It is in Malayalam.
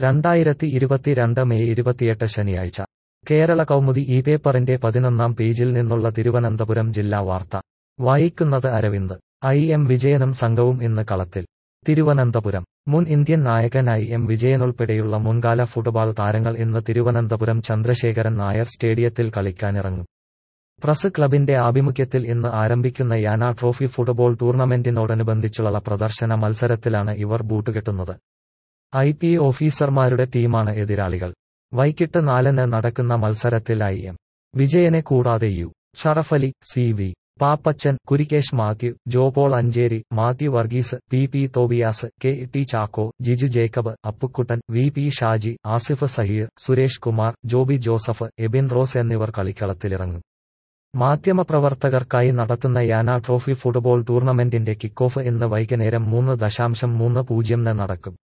രണ്ടായിരത്തി ഇരുപത്തിരണ്ട് മെയ് ഇരുപത്തിയെട്ട് ശനിയാഴ്ച കേരള കൗമുദി ഈ പേപ്പറിന്റെ പതിനൊന്നാം പേജിൽ നിന്നുള്ള തിരുവനന്തപുരം ജില്ലാ വാർത്ത വായിക്കുന്നത് അരവിന്ദ് ഐ എം വിജയനും സംഘവും ഇന്ന് കളത്തിൽ തിരുവനന്തപുരം മുൻ ഇന്ത്യൻ നായകനായി എം വിജയനുൾപ്പെടെയുള്ള മുൻകാല ഫുട്ബോൾ താരങ്ങൾ ഇന്ന് തിരുവനന്തപുരം ചന്ദ്രശേഖരൻ നായർ സ്റ്റേഡിയത്തിൽ കളിക്കാനിറങ്ങും പ്രസ് ക്ലബിന്റെ ആഭിമുഖ്യത്തിൽ ഇന്ന് ആരംഭിക്കുന്ന യാന ട്രോഫി ഫുട്ബോൾ ടൂർണമെന്റിനോടനുബന്ധിച്ചുള്ള പ്രദർശന മത്സരത്തിലാണ് ഇവർ ബൂട്ടുകെട്ടുന്നത് ഐ പി ഓഫീസർമാരുടെ ടീമാണ് എതിരാളികൾ വൈകിട്ട് നാലിന് നടക്കുന്ന മത്സരത്തിൽ ഐ എം വിജയനെ കൂടാതെ U Sharafali C V Pappachan Kurikesh Mathew Jopaul Ancheri Mathew Varghese P P Tobias K T Chacko Jiju Jacob Appukuttan V P Shaji Asif Zaheer Suresh Kumar Joby Joseph Ebin Rose എന്നിവർ കളിക്കളത്തിലിറങ്ങും മാധ്യമപ്രവർത്തകർക്കായി നടത്തുന്ന യാന ട്രോഫി ഫുട്ബോൾ ടൂർണമെന്റിന്റെ കിക്കോഫ് ഇന്ന് വൈകുന്നേരം മൂന്ന് ദശാംശം മൂന്ന് പൂജ്യംന് നടക്കും